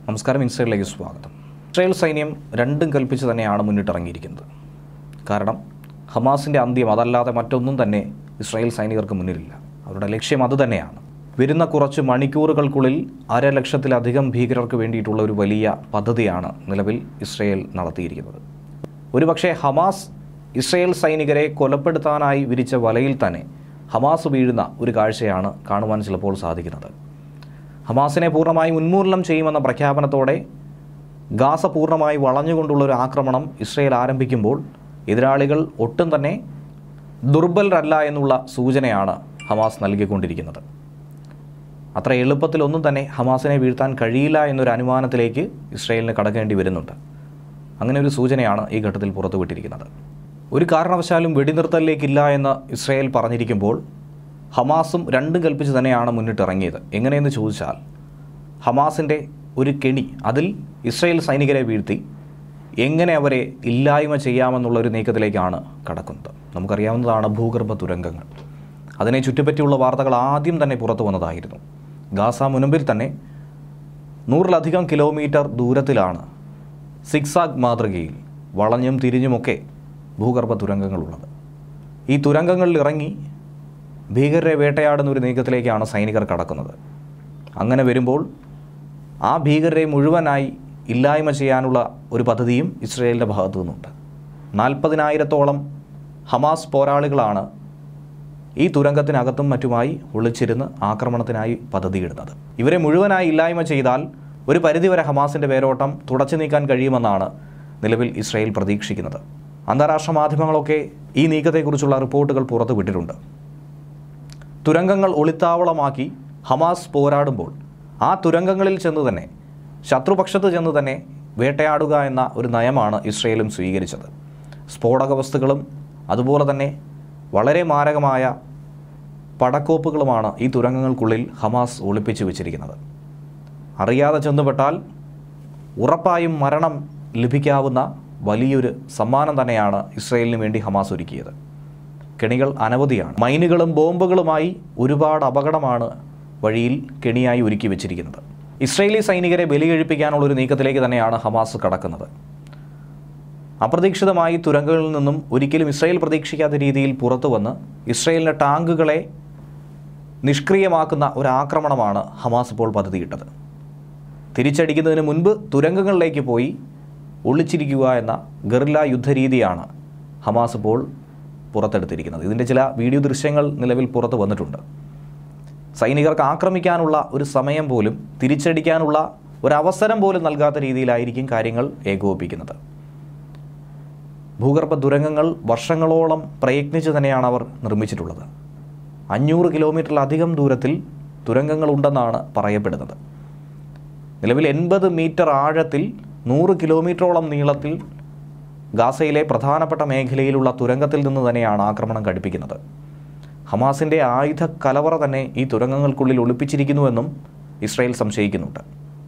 നമസ്കാരം ഇൻസൈഡിലേക്ക് സ്വാഗതം ഇസ്രായേൽ സൈന്യം രണ്ടും കൽപ്പിച്ച് തന്നെയാണ് മുന്നിട്ടിറങ്ങിയിരിക്കുന്നത് കാരണം ഹമാസിൻ്റെ അന്ത്യം അതല്ലാതെ മറ്റൊന്നും തന്നെ ഇസ്രായേൽ സൈനികർക്ക് മുന്നിലില്ല അവരുടെ ലക്ഷ്യം അതുതന്നെയാണ് വരുന്ന കുറച്ച് മണിക്കൂറുകൾക്കുള്ളിൽ അര ലക്ഷത്തിലധികം ഭീകരർക്ക് വേണ്ടിയിട്ടുള്ള ഒരു വലിയ പദ്ധതിയാണ് നിലവിൽ ഇസ്രായേൽ നടത്തിയിരിക്കുന്നത് ഒരുപക്ഷെ ഹമാസ് ഇസ്രായേൽ സൈനികരെ കൊലപ്പെടുത്താനായി വിരിച്ച വലയിൽ തന്നെ ഹമാസ് വീഴുന്ന ഒരു കാഴ്ചയാണ് കാണുവാൻ ചിലപ്പോൾ സാധിക്കുന്നത് ഹമാസിനെ പൂർണ്ണമായി ഉന്മൂലനം ചെയ്യുമെന്ന പ്രഖ്യാപനത്തോടെ ഗാസ പൂർണ്ണമായി വളഞ്ഞുകൊണ്ടുള്ള ഒരു ആക്രമണം ഇസ്രയേൽ ആരംഭിക്കുമ്പോൾ എതിരാളികൾ ഒട്ടും തന്നെ ദുർബലരല്ല എന്നുള്ള സൂചനയാണ് ഹമാസ് നൽകിക്കൊണ്ടിരിക്കുന്നത് അത്ര എളുപ്പത്തിലൊന്നും തന്നെ ഹമാസിനെ വീഴ്ത്താൻ കഴിയില്ല എന്നൊരു അനുമാനത്തിലേക്ക് ഇസ്രയേലിന് കടക്കേണ്ടി വരുന്നുണ്ട് അങ്ങനെ ഒരു സൂചനയാണ് ഈ ഘട്ടത്തിൽ പുറത്തുവിട്ടിരിക്കുന്നത് ഒരു കാരണവശാലും വെടിനിർത്തലിലേക്കില്ല എന്ന് ഇസ്രയേൽ പറഞ്ഞിരിക്കുമ്പോൾ ഹമാസും രണ്ടും കൽപ്പിച്ച് തന്നെയാണ് മുന്നിട്ടിറങ്ങിയത് എങ്ങനെയെന്ന് ചോദിച്ചാൽ ഹമാസിൻ്റെ ഒരു കെണി അതിൽ ഇസ്രയേൽ സൈനികരെ വീഴ്ത്തി എങ്ങനെ അവരെ ഇല്ലായ്മ ചെയ്യാമെന്നുള്ള ഒരു നീക്കത്തിലേക്കാണ് കടക്കുന്നത് നമുക്കറിയാവുന്നതാണ് ഭൂഗർഭ തുരങ്കങ്ങൾ അതിനെ ചുറ്റിപ്പറ്റിയുള്ള വാർത്തകൾ ആദ്യം തന്നെ പുറത്തു വന്നതായിരുന്നു ഗാസ മുനമ്പിൽ തന്നെ നൂറിലധികം കിലോമീറ്റർ ദൂരത്തിലാണ് സിക്സാഗ് മാതൃകയിൽ വളഞ്ഞും തിരിഞ്ഞുമൊക്കെ ഭൂഗർഭ തുരങ്കങ്ങളുള്ളത് ഈ തുരങ്കങ്ങളിൽ ഇറങ്ങി ഭീകരരെ വേട്ടയാടുന്ന ഒരു നീക്കത്തിലേക്കാണ് സൈനികർ കടക്കുന്നത് അങ്ങനെ വരുമ്പോൾ ആ ഭീകരരെ മുഴുവനായി ഇല്ലായ്മ ചെയ്യാനുള്ള ഒരു പദ്ധതിയും ഇസ്രയേലിൻ്റെ ഭാഗത്തു നിന്നുണ്ട് നാൽപ്പതിനായിരത്തോളം ഹമാസ് പോരാളികളാണ് ഈ തുരങ്കത്തിനകത്തും മറ്റുമായി ഒളിച്ചിരുന്ന് ആക്രമണത്തിനായി പദ്ധതിയിടുന്നത് ഇവരെ മുഴുവനായി ഇല്ലായ്മ ചെയ്താൽ ഒരു പരിധിവരെ ഹമാസിൻ്റെ വേരോട്ടം തുടച്ചു നീക്കാൻ കഴിയുമെന്നാണ് നിലവിൽ ഇസ്രയേൽ പ്രതീക്ഷിക്കുന്നത് അന്താരാഷ്ട്ര മാധ്യമങ്ങളൊക്കെ ഈ നീക്കത്തെക്കുറിച്ചുള്ള റിപ്പോർട്ടുകൾ പുറത്തുവിട്ടിട്ടുണ്ട് തുരങ്കങ്ങൾ ഒളിത്താവളമാക്കി ഹമാസ് പോരാടുമ്പോൾ ആ തുരങ്കങ്ങളിൽ ചെന്ന് തന്നെ ശത്രുപക്ഷത്ത് ചെന്ന് തന്നെ വേട്ടയാടുക എന്ന ഒരു നയമാണ് ഇസ്രയേലും സ്വീകരിച്ചത് സ്ഫോടക വസ്തുക്കളും അതുപോലെ തന്നെ വളരെ മാരകമായ പടക്കോപ്പുകളുമാണ് ഈ തുരങ്കങ്ങൾക്കുള്ളിൽ ഹമാസ് ഒളിപ്പിച്ചു വെച്ചിരിക്കുന്നത് അറിയാതെ ചെന്നുപെട്ടാൽ ഉറപ്പായും മരണം ലഭിക്കാവുന്ന വലിയൊരു സമ്മാനം തന്നെയാണ് ഇസ്രയേലിന് വേണ്ടി ഹമാസ് ഒരുക്കിയത് കെണികൾ അനവധിയാണ് മൈനുകളും ബോംബുകളുമായി ഒരുപാട് അപകടമാണ് വഴിയിൽ കെണിയായി ഒരുക്കി വെച്ചിരിക്കുന്നത് ഇസ്രയേലി സൈനികരെ ബലികഴിപ്പിക്കാനുള്ള ഒരു നീക്കത്തിലേക്ക് തന്നെയാണ് ഹമാസ് കടക്കുന്നത് അപ്രതീക്ഷിതമായി തുരങ്കങ്ങളിൽ നിന്നും ഒരിക്കലും ഇസ്രയേൽ പ്രതീക്ഷിക്കാത്ത രീതിയിൽ പുറത്തു വന്ന് ഇസ്രയേലിൻ്റെ ടാങ്കുകളെ നിഷ്ക്രിയമാക്കുന്ന ഒരു ആക്രമണമാണ് ഹമാസ് ഇപ്പോൾ പദ്ധതിയിട്ടത് തിരിച്ചടിക്കുന്നതിന് മുൻപ് തുരങ്കങ്ങളിലേക്ക് പോയി ഒളിച്ചിരിക്കുക എന്ന ഗറില്ല യുദ്ധരീതിയാണ് ഹമാസ് ഇപ്പോൾ പുറത്തെടുത്തിരിക്കുന്നത് ഇതിൻ്റെ ചില വീഡിയോ ദൃശ്യങ്ങൾ നിലവിൽ പുറത്തു വന്നിട്ടുണ്ട് സൈനികർക്ക് ആക്രമിക്കാനുള്ള ഒരു സമയം പോലും തിരിച്ചടിക്കാനുള്ള ഒരവസരം പോലും നൽകാത്ത രീതിയിലായിരിക്കും കാര്യങ്ങൾ ഏകോപിപ്പിക്കുന്നത് ഭൂഗർഭ തുരങ്കങ്ങൾ വർഷങ്ങളോളം പ്രയത്നിച്ച് തന്നെയാണ് അവർ നിർമ്മിച്ചിട്ടുള്ളത് അഞ്ഞൂറ് കിലോമീറ്ററിലധികം ദൂരത്തിൽ തുരങ്കങ്ങളുണ്ടെന്നാണ് പറയപ്പെടുന്നത് നിലവിൽ എൺപത് മീറ്റർ ആഴത്തിൽ നൂറ് കിലോമീറ്ററോളം നീളത്തിൽ ഗാസയിലെ പ്രധാനപ്പെട്ട മേഖലയിലുള്ള തുരങ്കത്തിൽ നിന്ന് തന്നെയാണ് ആക്രമണം ഘടിപ്പിക്കുന്നത് ഹമാസിൻ്റെ ആയുധ കലവറ തന്നെ ഈ തുരങ്കങ്ങൾക്കുള്ളിൽ ഒളിപ്പിച്ചിരിക്കുന്നുവെന്നും ഇസ്രായേൽ സംശയിക്കുന്നുണ്ട്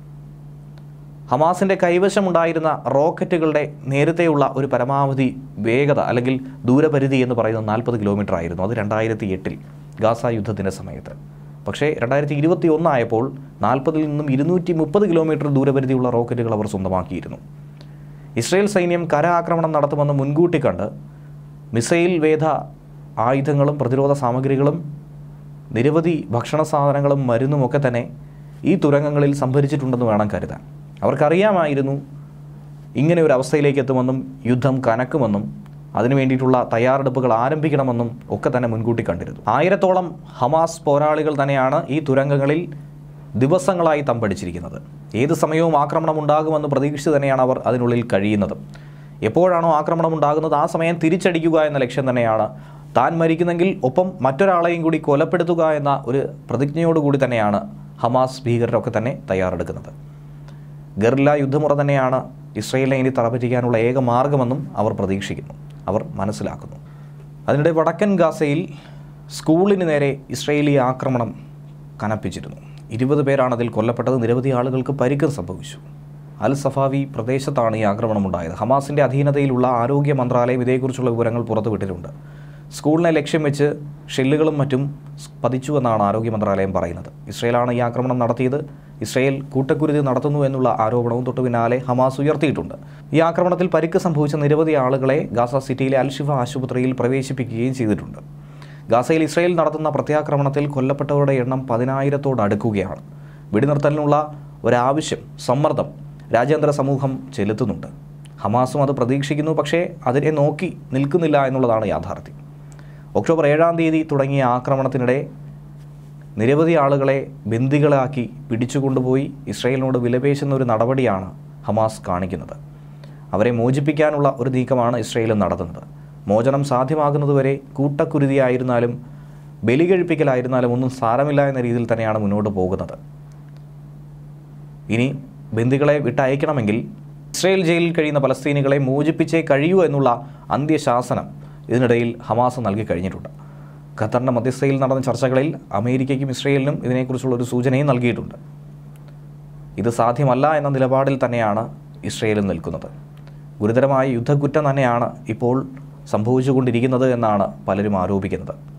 ഹമാസിൻ്റെ കൈവശമുണ്ടായിരുന്ന റോക്കറ്റുകളുടെ നേരത്തെയുള്ള ഒരു പരമാവധി വേഗത അല്ലെങ്കിൽ ദൂരപരിധി എന്ന് പറയുന്നത് നാൽപ്പത് കിലോമീറ്റർ ആയിരുന്നു അത് രണ്ടായിരത്തി എട്ടിൽ ഗാസ യുദ്ധത്തിൻ്റെ സമയത്ത് പക്ഷേ രണ്ടായിരത്തി ഇരുപത്തി ഒന്നായപ്പോൾ നാൽപ്പതിൽ നിന്നും ഇരുന്നൂറ്റി മുപ്പത് കിലോമീറ്റർ ദൂരപരിധിയുള്ള റോക്കറ്റുകൾ അവർ സ്വന്തമാക്കിയിരുന്നു ഇസ്രയേൽ സൈന്യം കര ആക്രമണം നടത്തുമെന്ന് മുൻകൂട്ടി കണ്ട് മിസൈൽ വേധ ആയുധങ്ങളും പ്രതിരോധ സാമഗ്രികളും നിരവധി ഭക്ഷണ സാധനങ്ങളും മരുന്നുമൊക്കെ തന്നെ ഈ തുരങ്കങ്ങളിൽ സംഭരിച്ചിട്ടുണ്ടെന്ന് വേണം കരുതാൻ അവർക്കറിയാമായിരുന്നു ഇങ്ങനെ ഒരു അവസ്ഥയിലേക്ക് എത്തുമെന്നും യുദ്ധം കനക്കുമെന്നും അതിനു വേണ്ടിയിട്ടുള്ള തയ്യാറെടുപ്പുകൾ ആരംഭിക്കണമെന്നും ഒക്കെ തന്നെ മുൻകൂട്ടി കണ്ടിരുന്നു ആയിരത്തോളം ഹമാസ് പോരാളികൾ തന്നെയാണ് ഈ തുരങ്കങ്ങളിൽ ദിവസങ്ങളായി തമ്പടിച്ചിരിക്കുന്നത് ഏത് സമയവും ആക്രമണം ഉണ്ടാകുമെന്ന് പ്രതീക്ഷിച്ച് തന്നെയാണ് അവർ അതിനുള്ളിൽ കഴിയുന്നത് എപ്പോഴാണോ ആക്രമണം ഉണ്ടാകുന്നത് ആ സമയം തിരിച്ചടിക്കുക എന്ന ലക്ഷ്യം തന്നെയാണ് താൻ മരിക്കുന്നെങ്കിൽ ഒപ്പം മറ്റൊരാളെയും കൂടി കൊലപ്പെടുത്തുക എന്ന ഒരു പ്രതിജ്ഞയോടുകൂടി തന്നെയാണ് ഹമാസ് ഭീകരരൊക്കെ തന്നെ തയ്യാറെടുക്കുന്നത് ഗറില്ല യുദ്ധമുറ തന്നെയാണ് ഇസ്രയേലിനെ ഇനി തറപറ്റിക്കാനുള്ള ഏക മാർഗമെന്നും അവർ പ്രതീക്ഷിക്കുന്നു അവർ മനസ്സിലാക്കുന്നു അതിനിടെ വടക്കൻ ഗാസയിൽ സ്കൂളിന് നേരെ ഇസ്രയേലി ആക്രമണം കനപ്പിച്ചിരുന്നു ഇരുപത് പേരാണ് അതിൽ കൊല്ലപ്പെട്ടത് നിരവധി ആളുകൾക്ക് പരിക്കും സംഭവിച്ചു അൽ സഫാവി പ്രദേശത്താണ് ഈ ആക്രമണം ഉണ്ടായത് ഹമാസിൻ്റെ അധീനതയിലുള്ള ആരോഗ്യ മന്ത്രാലയം ഇതേക്കുറിച്ചുള്ള വിവരങ്ങൾ പുറത്തുവിട്ടിട്ടുണ്ട് സ്കൂളിനെ ലക്ഷ്യം വെച്ച് ഷെല്ലുകളും മറ്റും പതിച്ചുവെന്നാണ് ആരോഗ്യ മന്ത്രാലയം പറയുന്നത് ഇസ്രയേലാണ് ഈ ആക്രമണം നടത്തിയത് ഇസ്രയേൽ കൂട്ടക്കുരുതി നടത്തുന്നു എന്നുള്ള ആരോപണവും തൊട്ടു പിന്നാലെ ഹമാസ് ഉയർത്തിയിട്ടുണ്ട് ഈ ആക്രമണത്തിൽ പരിക്ക് സംഭവിച്ച നിരവധി ആളുകളെ ഗാസ സിറ്റിയിലെ അൽഷിഫ ആശുപത്രിയിൽ പ്രവേശിപ്പിക്കുകയും ചെയ്തിട്ടുണ്ട് ഗാസയിൽ ഇസ്രയേൽ നടത്തുന്ന പ്രത്യാക്രമണത്തിൽ കൊല്ലപ്പെട്ടവരുടെ എണ്ണം പതിനായിരത്തോട് അടുക്കുകയാണ് വെടിനിർത്തലിനുള്ള ഒരാവശ്യം സമ്മർദ്ദം രാജ്യാന്തര സമൂഹം ചെലുത്തുന്നുണ്ട് ഹമാസും അത് പ്രതീക്ഷിക്കുന്നു പക്ഷേ അതിനെ നോക്കി നിൽക്കുന്നില്ല എന്നുള്ളതാണ് യാഥാർത്ഥ്യം ഒക്ടോബർ ഏഴാം തീയതി തുടങ്ങിയ ആക്രമണത്തിനിടെ നിരവധി ആളുകളെ ബന്ദികളാക്കി പിടിച്ചുകൊണ്ടുപോയി ഇസ്രയേലിനോട് വിലപേശുന്ന ഒരു നടപടിയാണ് ഹമാസ് കാണിക്കുന്നത് അവരെ മോചിപ്പിക്കാനുള്ള ഒരു നീക്കമാണ് ഇസ്രയേൽ നടത്തുന്നത് മോചനം സാധ്യമാകുന്നതുവരെ കൂട്ടക്കുരുതിയായിരുന്നാലും ബലി കഴിപ്പിക്കലായിരുന്നാലും ഒന്നും സാരമില്ല എന്ന രീതിയിൽ തന്നെയാണ് മുന്നോട്ട് പോകുന്നത് ഇനി ബന്ദികളെ വിട്ടയക്കണമെങ്കിൽ ഇസ്രയേൽ ജയിലിൽ കഴിയുന്ന പലസ്തീനികളെ മോചിപ്പിച്ചേ കഴിയൂ എന്നുള്ള അന്ത്യശാസനം ഇതിനിടയിൽ ഹമാസ് നൽകി കഴിഞ്ഞിട്ടുണ്ട് ഖത്തറിൻ്റെ മധ്യസ്ഥയിൽ നടന്ന ചർച്ചകളിൽ അമേരിക്കയ്ക്കും ഇസ്രയേലിനും ഇതിനെക്കുറിച്ചുള്ള ഒരു സൂചനയും നൽകിയിട്ടുണ്ട് ഇത് സാധ്യമല്ല എന്ന നിലപാടിൽ തന്നെയാണ് ഇസ്രയേലും നിൽക്കുന്നത് ഗുരുതരമായ യുദ്ധക്കുറ്റം തന്നെയാണ് ഇപ്പോൾ സംഭവിച്ചുകൊണ്ടിരിക്കുന്നത് എന്നാണ് പലരും ആരോപിക്കുന്നത്